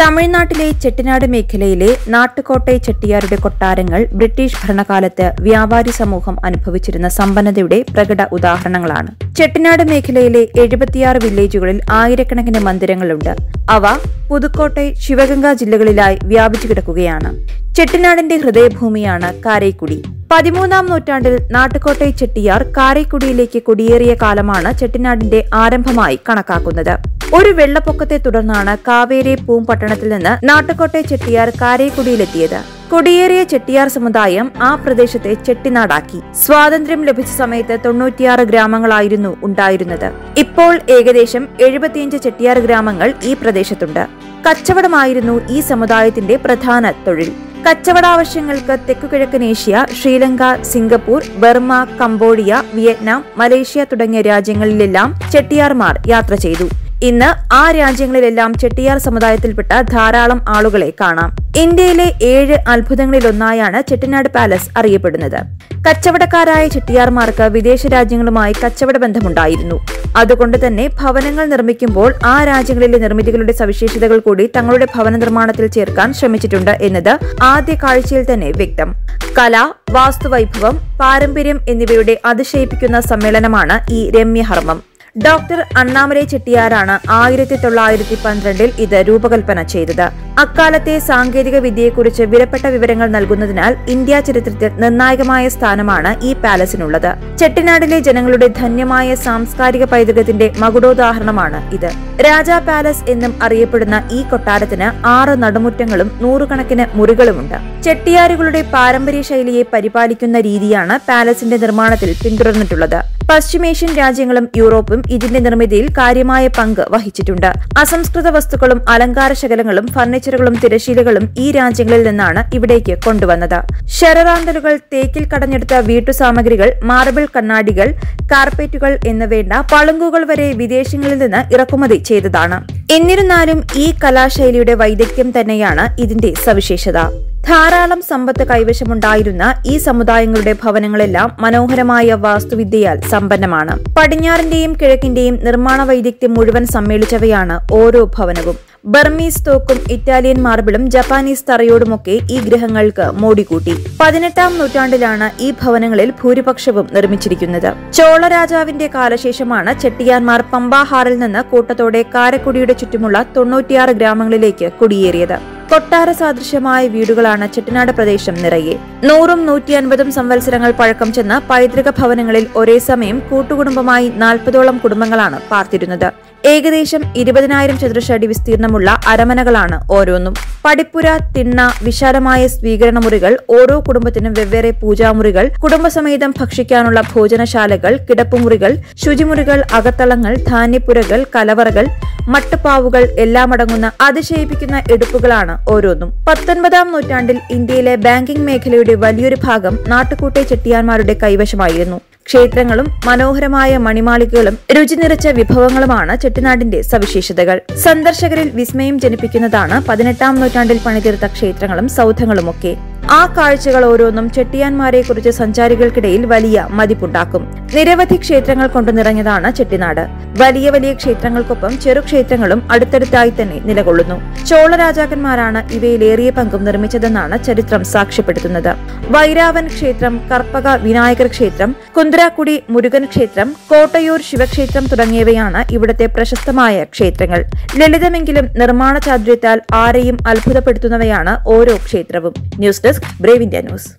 തമിഴ്നാട്ടിലെ ചെട്ടിനാട് മേഖലയിലെ നാട്ടുകോട്ടൈ ചെട്ടിയാരുടെ കൊട്ടാരങ്ങൾ ബ്രിട്ടീഷ് ഭരണകാലത്ത് വ്യാപാരി സമൂഹം അനുഭവിച്ചിരുന്ന സമ്പന്നതയുടെ പ്രകട ഉദാഹരണങ്ങളാണ് ചെട്ടിനാട് മേഖലയിലെ എഴുപത്തിയാറ് വില്ലേജുകളിൽ ആയിരക്കണക്കിന് മന്ദിരങ്ങളുണ്ട് അവ പുതുക്കോട്ടൈ ശിവഗംഗ ജില്ലകളിലായി വ്യാപിച്ചു കിടക്കുകയാണ് ചെട്ടിനാടിന്റെ ഹൃദയഭൂമിയാണ് കാരൈക്കുടി പതിമൂന്നാം നൂറ്റാണ്ടിൽ നാട്ടുകോട്ടൈ ചെട്ടിയാർ കാരൈക്കുടിയിലേക്ക് കുടിയേറിയ കാലമാണ് ചെട്ടിനാടിന്റെ ആരംഭമായി കണക്കാക്കുന്നത് ഒരു വെള്ളപ്പൊക്കത്തെ തുടർന്നാണ് കാവേരി പൂമ്പട്ടണത്തിൽ നിന്ന് നാട്ടുകോട്ടൈ ചെട്ടിയാർ കാരൈക്കുടിയിലെത്തിയത് കുടിയേറിയ ചെട്ടിയാർ സമുദായം ആ പ്രദേശത്തെ ചെട്ടിനാടാക്കി സ്വാതന്ത്ര്യം ലഭിച്ച സമയത്ത് തൊണ്ണൂറ്റിയാറ് ഗ്രാമങ്ങളായിരുന്നു ഉണ്ടായിരുന്നത് ഇപ്പോൾ ഏകദേശം എഴുപത്തിയഞ്ച് ചെട്ടിയാർ ഗ്രാമങ്ങൾ ഈ പ്രദേശത്തുണ്ട് കച്ചവടമായിരുന്നു ഈ സമുദായത്തിന്റെ പ്രധാന തൊഴിൽ കച്ചവടാവശ്യങ്ങൾക്ക് തെക്കുകിഴക്കൻ Asia Sri Lanka Singapore Burma Cambodia Vietnam Malaysia തുടങ്ങിയ രാജ്യങ്ങളിലെല്ലാം ചെട്ടിയാർമാർ യാത്ര ചെയ്തു ഇന്ന് ആ രാജ്യങ്ങളിലെല്ലാം ചെട്ടിയാർ സമുദായത്തിൽപ്പെട്ട ധാരാളം ആളുകളെ കാണാം ഇന്ത്യയിലെ ഏഴ് അത്ഭുതങ്ങളിലൊന്നായാണ് ചെട്ടിനാട് പാലസ് അറിയപ്പെടുന്നത് കച്ചവടക്കാരായ ചെട്ടിയാർമാർക്ക് വിദേശ രാജ്യങ്ങളുമായി കച്ചവട ബന്ധമുണ്ടായിരുന്നു അതുകൊണ്ട് തന്നെ ഭവനങ്ങൾ നിർമ്മിക്കുമ്പോൾ ആ രാജ്യങ്ങളിലെ നിർമ്മിതികളുടെ സവിശേഷതകൾ കൂടി തങ്ങളുടെ ഭവന നിർമ്മാണത്തിൽ ചേർക്കാൻ ശ്രമിച്ചിട്ടുണ്ട് എന്നത് ആദ്യ കാഴ്ചയിൽ തന്നെ വ്യക്തം കല വാസ്തുവൈഭവം പാരമ്പര്യം എന്നിവയുടെ അതിശയിപ്പിക്കുന്ന സമ്മേളനമാണ് ഈ രമ്യഹർമ്മം ഡോക്ടർ അണ്ണാമലൈ ചെട്ടിയാരാണ് ആയിരത്തി തൊള്ളായിരത്തി പന്ത്രണ്ടിൽ ഇത് രൂപകൽപ്പന ചെയ്തത് അക്കാലത്തെ സാങ്കേതിക വിദ്യയെക്കുറിച്ച് വിലപ്പെട്ട വിവരങ്ങൾ നൽകുന്നതിനാൽ ഇന്ത്യ ചരിത്രത്തിൽ നിർണായകമായ സ്ഥാനമാണ് ഈ പാലസിനുള്ളത് ചെട്ടിനാടിലെ ജനങ്ങളുടെ ധന്യമായ സാംസ്കാരിക പൈതൃകത്തിന്റെ മകുടോദാഹരണമാണ് ഇത് രാജാ പാലസ് എന്നും അറിയപ്പെടുന്ന ഈ കൊട്ടാരത്തിന് ആറ് നടുമുറ്റങ്ങളും നൂറുകണക്കിന് മുറികളുമുണ്ട് ചെട്ടിയാരുകളുടെ പാരമ്പര്യ ശൈലിയെ പരിപാലിക്കുന്ന രീതിയാണ് പാലസിന്റെ നിർമ്മാണത്തിൽ പിന്തുടർന്നിട്ടുള്ളത് പശ്ചിമേഷ്യൻ രാജ്യങ്ങളും യൂറോപ്പും ഇതിന്റെ നിർമ്മിതിയിൽ കാര്യമായ പങ്ക് വഹിച്ചിട്ടുണ്ട് അസംസ്കൃത വസ്തുക്കളും അലങ്കാരശകലങ്ങളും ഫർണിച്ചറുകളും തിരശീലകളും ഈ രാജ്യങ്ങളിൽ നിന്നാണ് ഇവിടേക്ക് കൊണ്ടുവന്നത് ശരറാന്തലുകൾ തേക്കിൽ കടഞ്ഞെടുത്ത വീട്ടുസാമഗ്രികൾ മാർബിൾ കണ്ണാടികൾ കാർപ്പറ്റുകൾ എന്നുവേണ്ട പളുങ്കുകൾ വരെ വിദേശങ്ങളിൽ നിന്ന് ഇറക്കുമതി ചെയ്തതാണ് എന്നിരുന്നാലും ഈ കലാശൈലിയുടെ വൈദഗ്ധ്യം തന്നെയാണ് ഇതിന്റെ സവിശേഷത ധാരാളം സമ്പത്ത് കൈവശമുണ്ടായിരുന്ന ഈ സമുദായങ്ങളുടെ ഭവനങ്ങളെല്ലാം മനോഹരമായ വാസ്തുവിദ്യയാൽ സമ്പന്നമാണ് പടിഞ്ഞാറിന്റെയും കിഴക്കിന്റെയും നിർമ്മാണ വൈദഗ്ധ്യം മുഴുവൻ സമ്മേളിച്ചവയാണ് ഓരോ ഭവനവും ബർമീസ് തോക്കും ഇറ്റാലിയൻ മാർബിളും ജപ്പാനീസ് തറയോടുമൊക്കെ ഈ ഗ്രഹങ്ങൾക്ക് മോടിക്കൂട്ടി പതിനെട്ടാം നൂറ്റാണ്ടിലാണ് ഈ ഭവനങ്ങളിൽ ഭൂരിപക്ഷവും നിർമ്മിച്ചിരിക്കുന്നത് ചോള രാജാവിന്റെ കാലശേഷമാണ് ചെട്ടിയാന്മാർ പമ്പാഹാറിൽ നിന്ന് കൂട്ടത്തോടെ കാരക്കുടിയുടെ ചുറ്റുമുള്ള തൊണ്ണൂറ്റിയാറ് ഗ്രാമങ്ങളിലേക്ക് കുടിയേറിയത് കൊട്ടാര സാദൃശ്യമായ വീടുകളാണ് ചെട്ടിനാട് പ്രദേശം നിറയെ നൂറും നൂറ്റി അൻപതും സംവത്സരങ്ങൾ പഴക്കം ചെന്ന പൈതൃക ഭവനങ്ങളിൽ ഒരേ സമയം കൂട്ടുകുടുംബമായി നാൽപ്പതോളം കുടുംബങ്ങളാണ് പാർത്തിരുന്നത് ഏകദേശം ഇരുപതിനായിരം ചതുരശ്രടി വിസ്തീർണമുള്ള അരമനകളാണ് ഓരോന്നും പടിപ്പുര തിണ്ണ വിശാലമായ സ്വീകരണ മുറികൾ ഓരോ കുടുംബത്തിനും വെവ്വേറെ പൂജാമുറികൾ കുടുംബസമേതം ഭക്ഷിക്കാനുള്ള ഭോജനശാലകൾ കിടപ്പുമുറികൾ ശുചിമുറികൾ അകത്തളങ്ങൾ ധാന്യപ്പുരകൾ കലവറകൾ മട്ടുപാവുകൾ എല്ലാം അടങ്ങുന്ന അതിശയിപ്പിക്കുന്ന എടുപ്പുകളാണ് ഓരോന്നും പത്തൊൻപതാം നൂറ്റാണ്ടിൽ ഇന്ത്യയിലെ ബാങ്കിംഗ് മേഖലയുടെ വലിയൊരു ഭാഗം നാട്ടുകൂട്ടെ ചെട്ടിയാന്മാരുടെ കൈവശമായിരുന്നു ക്ഷേത്രങ്ങളും മനോഹരമായ മണിമാളികകളും രുചി നിറച്ച വിഭവങ്ങളുമാണ് ചെട്ടിനാടിന്റെ സവിശേഷതകൾ സന്ദർശകരിൽ വിസ്മയം ജനിപ്പിക്കുന്നതാണ് പതിനെട്ടാം നൂറ്റാണ്ടിൽ പണിതീർത്ത ക്ഷേത്രങ്ങളും സൗധങ്ങളുമൊക്കെ ആ കാഴ്ചകൾ ഓരോന്നും ചെട്ടിയാന്മാരെ കുറിച്ച് സഞ്ചാരികൾക്കിടയിൽ വലിയ മതിപ്പുണ്ടാക്കും നിരവധി ക്ഷേത്രങ്ങൾ കൊണ്ട് നിറഞ്ഞതാണ് ചെട്ടിനാട് വലിയ വലിയ ക്ഷേത്രങ്ങൾക്കൊപ്പം ചെറുക്ഷേത്രങ്ങളും അടുത്തടുത്തായി തന്നെ നിലകൊള്ളുന്നു ചോള രാജാക്കന്മാരാണ് ഇവയിലേറിയ പങ്കും നിർമ്മിച്ചതെന്നാണ് ചരിത്രം സാക്ഷ്യപ്പെടുത്തുന്നത് വൈരാവൻ ക്ഷേത്രം കർപ്പക വിനായകർ ക്ഷേത്രം കുന്തരാക്കുടി മുരുകൻ ക്ഷേത്രം കോട്ടയൂർ ശിവക്ഷേത്രം തുടങ്ങിയവയാണ് ഇവിടുത്തെ പ്രശസ്തമായ ക്ഷേത്രങ്ങൾ ലളിതമെങ്കിലും നിർമ്മാണ ചാതുര്യത്താൽ ആരെയും അത്ഭുതപ്പെടുത്തുന്നവയാണ് ഓരോ ക്ഷേത്രവും news desk brave India news